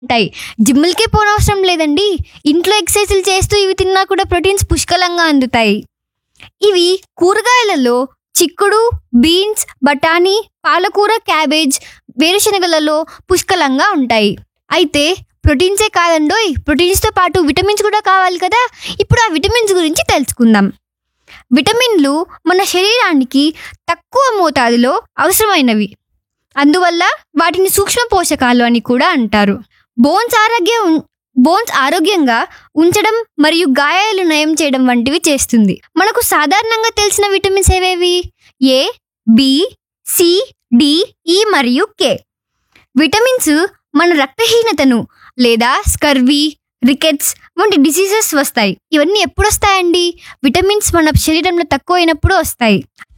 ఉంటాయి జిమ్ములకే పోనవసరం లేదండి ఇంట్లో ఎక్సర్సైజులు చేస్తూ ఇవి తిన్నా కూడా ప్రోటీన్స్ పుష్కలంగా అందుతాయి ఇవి కూరగాయలలో చిక్కుడు బీన్స్ బఠానీ పాలకూర క్యాబేజ్ వేరుశనగలలో పుష్కలంగా ఉంటాయి అయితే ప్రోటీన్సే కాదండోయ్ ప్రోటీన్స్తో పాటు విటమిన్స్ కూడా కావాలి కదా ఇప్పుడు ఆ విటమిన్స్ గురించి తెలుసుకుందాం విటమిన్లు మన శరీరానికి తక్కువ మోతాదులో అవసరమైనవి అందువల్ల వాటిని సూక్ష్మ పోషకాలు అని కూడా అంటారు బోన్స్ ఆరోగ్యం బోన్స్ ఆరోగ్యంగా ఉంచడం మరియు గాయాలు నయం చేయడం వంటివి చేస్తుంది మనకు సాధారణంగా తెలిసిన విటమిన్స్ ఏవేవి ఏ బి సి డి ఈ మరియు కే విటమిన్స్ మన రక్తహీనతను లేదా స్కర్వీ రికెట్స్ వంటి డిసీజెస్ వస్తాయి ఇవన్నీ ఎప్పుడు వస్తాయండి విటమిన్స్ మన శరీరంలో తక్కువ అయినప్పుడు వస్తాయి